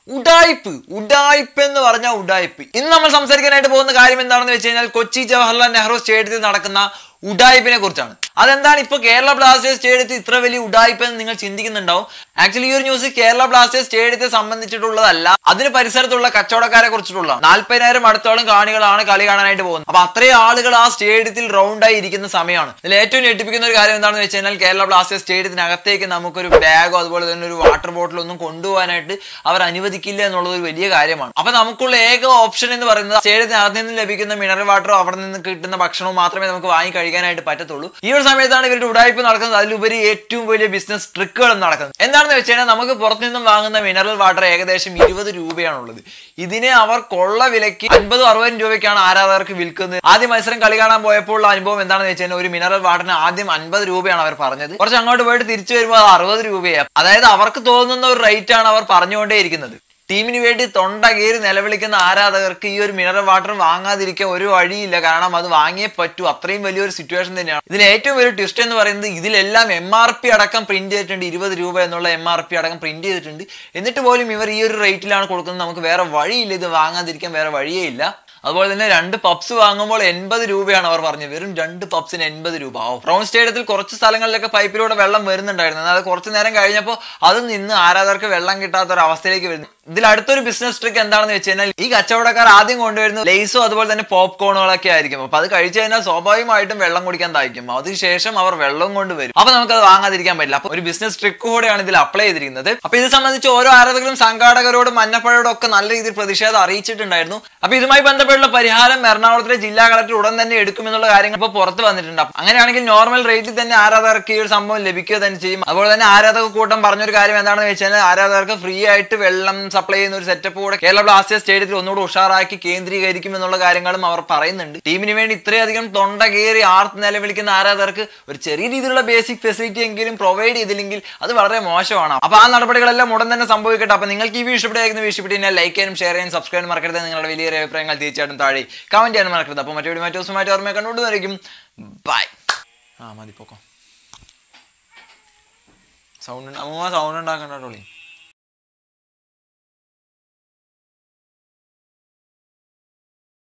ഉഡായിപ്പ് ഉഡായിപ്പ് എന്ന് പറഞ്ഞാൽ ഉഡായിപ്പ് ഇന്ന് നമ്മൾ സംസാരിക്കാനായിട്ട് പോകുന്ന കാര്യം എന്താണെന്ന് വെച്ച് കഴിഞ്ഞാൽ കൊച്ചി ജവഹർലാൽ നെഹ്റു സ്റ്റേഡിയത്തിൽ നടക്കുന്ന ഉഡായിപ്പിനെ കുറിച്ചാണ് അതെന്താണ് ഇപ്പൊ കേരള ബ്ലാസ്റ്റേഴ്സ് സ്റ്റേഡിയത്തിൽ ഇത്ര വലിയ ഉഡായിപ്പ് എന്ന് നിങ്ങൾ ചിന്തിക്കുന്നുണ്ടാവും ആക്ച്വലി ഈ ഒരു ന്യൂസ് കേരള ബ്ലാസ്റ്റേഴ്സ് സ്റ്റേഡിയത്തെ സംബന്ധിച്ചിട്ടുള്ളതല്ല അതിന് പരിസരത്തുള്ള കച്ചവടക്കാരെ കുറിച്ചിട്ടുള്ള നാല്പതിനായിരം അടുത്തോളം കാണികളാണ് കളി കാണാനായിട്ട് പോകുന്നത് അപ്പൊ അത്രയും ആളുകൾ ആ സ്റ്റേഡിയത്തിൽ റൗണ്ടായി ഇരിക്കുന്ന സമയമാണ് ഇതിൽ ഏറ്റവും ഞെട്ടിപ്പിക്കുന്ന ഒരു കാര്യം എന്താണെന്ന് വെച്ച് കഴിഞ്ഞാൽ കേരള ബ്ലാസ്റ്റേഴ്സ് സ്റ്റേഡിയത്തിനകത്തേക്ക് നമുക്കൊരു ബാഗോ അതുപോലെ തന്നെ ഒരു വാട്ടർ ബോട്ടിലോ ഒന്നും കൊണ്ടുപോകാനായിട്ട് അവർ അനുവദിക്കില്ല എന്നുള്ളത് ഒരു വലിയ കാര്യമാണ് അപ്പൊ നമുക്കുള്ള ഏക ഓപ്ഷൻ എന്ന് പറയുന്നത് സ്റ്റേഡിയത്തിനകത്ത് നിന്ന് ലഭിക്കുന്ന മിനറൽ വാട്ടറോ അവിടെ നിന്ന് കിട്ടുന്ന ഭക്ഷണവും മാത്രമേ നമുക്ക് വാങ്ങി കഴിക്കാനായിട്ട് പറ്റത്തുള്ളൂ ഈ ഒരു സമയത്താണ് ഇവരുടെ ഉടായ്പ നടക്കുന്നത് അതിലുപരി ഏറ്റവും വലിയ ബിസിനസ് ട്രിക്കുകളും നടക്കുന്നത് എന്താണെന്ന് വെച്ച് കഴിഞ്ഞാൽ നമുക്ക് പുറത്തു നിന്നും വാങ്ങുന്ന മിനറൽ വാട്ടർ ഏകദേശം ഇരുപത് രൂപയാണുള്ളത് ഇതിനെ അവർ കൊള്ള വിലയ്ക്ക് അൻപതും അറുപതും രൂപയ്ക്കാണ് ആരാധകർക്ക് വിൽക്കുന്നത് ആദ്യ മത്സരം കളി കാണാൻ പോയപ്പോൾ ഉള്ള അനുഭവം എന്താണെന്ന് വെച്ച് കഴിഞ്ഞാൽ ഒരു മിനറൽ വാട്ടറിന് ആദ്യം അൻപത് രൂപയാണ് അവർ പറഞ്ഞത് കുറച്ച് അങ്ങോട്ട് പോയിട്ട് തിരിച്ചു വരുമ്പോൾ അത് അറുപത് രൂപയാണ് അതായത് അവർക്ക് തോന്നുന്ന ഒരു റേറ്റ് ആണ് അവർ പറഞ്ഞുകൊണ്ടേയിരിക്കുന്നത് ടീമിന് വേണ്ടി തൊണ്ട കീറി നിലവിളിക്കുന്ന ആരാധകർക്ക് ഈ ഒരു മിനറൽ വാട്ടർ വാങ്ങാതിരിക്കാൻ ഒരു വഴിയില്ല കാരണം അത് വാങ്ങിയേ പറ്റൂ അത്രയും വലിയൊരു സിറ്റുവേഷൻ തന്നെയാണ് ഇതിൽ ഏറ്റവും വലിയ ട്വിസ്റ്റ് എന്ന് പറയുന്നത് ഇതിലെല്ലാം എം ആർ പി അടക്കം പ്രിന്റ് ചെയ്തിട്ടുണ്ട് ഇരുപത് രൂപ എന്നുള്ള എം ആർ പി അടക്കം പ്രിന്റ് ചെയ്തിട്ടുണ്ട് എന്നിട്ട് പോലും ഇവർ ഈ ഒരു റേറ്റിലാണ് കൊടുക്കുന്നത് നമുക്ക് വേറെ വഴിയില്ല ഇത് വാങ്ങാതിരിക്കാൻ വേറെ വഴിയേ ഇല്ല അതുപോലെ തന്നെ രണ്ട് പപ്സ് വാങ്ങുമ്പോൾ എൺപത് രൂപയാണ് അവർ പറഞ്ഞത് വെറും രണ്ട് പപ്സിന് എൺപത് രൂപ ഓ ബ്രൗൺ സ്റ്റേഡിയത്തിൽ കുറച്ച് സ്ഥലങ്ങളിലൊക്കെ പൈപ്പിലൂടെ വെള്ളം വരുന്നുണ്ടായിരുന്നു എന്നാൽ അത് കുറച്ച് നേരം കഴിഞ്ഞപ്പോൾ അത് നിന്ന് ആരാധകർക്ക് വെള്ളം കിട്ടാത്ത ഒരു അവസ്ഥയിലേക്ക് വരുന്നു ഇതിൽ അടുത്തൊരു ബിസിനസ് ട്രിക്ക് എന്താണെന്ന് വെച്ച് കഴിഞ്ഞാൽ ഈ കച്ചവടക്കാർ ആദ്യം കൊണ്ടുവരുന്ന ലേസോ അതുപോലെ തന്നെ പോപ്കോണുകളൊക്കെ ആയിരിക്കും അപ്പൊ അത് കഴിച്ചു കഴിഞ്ഞാൽ സ്വാഭാവികമായിട്ടും വെള്ളം കുടിക്കാൻ തായിരിക്കും അതിനുശേഷം അവർ വെള്ളം കൊണ്ടുവരും അപ്പൊ നമുക്ക് അത് വാങ്ങാതിരിക്കാൻ പറ്റില്ല അപ്പൊ ഒരു ബിസിനസ് ട്രിക്ക് കൂടെയാണ് ഇതിൽ അപ്ലൈ ചെയ്തിരിക്കുന്നത് അപ്പൊ ഇത് സംബന്ധിച്ച് ഓരോ ആരാധകരും സംഘാടകരോടും മഞ്ഞപ്പഴയോടും ഒക്കെ നല്ല രീതിയിൽ പ്രതിഷേധം അറിയിച്ചിട്ടുണ്ടായിരുന്നു അപ്പൊ ഇതുമായി ബന്ധപ്പെട്ടുള്ള പരിഹാരം എറണാകുളത്തിലെ ജില്ലാ കളക്ടർ ഉടൻ തന്നെ എടുക്കുമെന്നുള്ള കാര്യങ്ങൾ ഇപ്പോൾ പുറത്ത് വന്നിട്ടുണ്ട് അപ്പൊ അങ്ങനെയാണെങ്കിൽ നോർമൽ റേറ്റിൽ തന്നെ ആരാധകർക്ക് ഈ ഒരു സംഭവം ലഭിക്കുക തന്നെ ചെയ്യും അതുപോലെ തന്നെ ആരാധക കൂട്ടം പറഞ്ഞൊരു കാര്യം എന്താണെന്ന് വെച്ചാൽ ആരാധകർക്ക് ഫ്രീ ആയിട്ട് വെള്ളം സപ്ലൈ ചെയ്യുന്ന ഒരു സെറ്റപ്പ് കൂടെ കേരള ബ്ലാസ്റ്റേഴ്സ് സ്റ്റേഡിയത്തിൽ ഒന്നുകൂടെ ഉഷാറാക്കി കേന്ദ്രീകരിക്കും എന്നുള്ള കാര്യങ്ങളും അവർ പറയുന്നുണ്ട് ടീമിന് വേണ്ടി ഇത്രയധികം തൊണ്ട കയറി ആർത്ത് നിലവിളിക്കുന്ന ആരാധകർക്ക് ഒരു ചെറിയ രീതിയിലുള്ള ബേസിക് ഫെസിലിറ്റി എങ്കിലും പ്രൊവൈഡ് ചെയ്തില്ലെങ്കിൽ അത് വളരെ മോശമാണ് അപ്പൊ ആ നടപടികളെല്ലാം ഉടൻ തന്നെ സംഭവിക്കട്ടെ അപ്പൊ നിങ്ങൾക്ക് ഈ വീഡിയോ ഇഷ്ടപ്പെടുന്ന ഇഷ്ടപ്പെട്ട് കഴിഞ്ഞാൽ ലൈക്ക് ചെയ്യാനും ഷെയർ ചെയ്യാനും സബ്സ്ക്രൈബ് മറക്കരുത് നിങ്ങളുടെ വലിയ അഭിപ്രായങ്ങൾ തീർച്ചയായിട്ടും താഴെ കമന്റ് ചെയ്യാനും മറക്കരുത് അപ്പോൾ മറ്റു വീഡിയോ മറ്റു ദിവസമായിട്ട് ഓർമ്മ കണ്ടുകൊണ്ടുവരിക്കും ബൈ ആ മതി പോക്കോ സൗണ്ട് അമ്മ സൗണ്ട് ഉണ്ടാക്കണ്ടോളി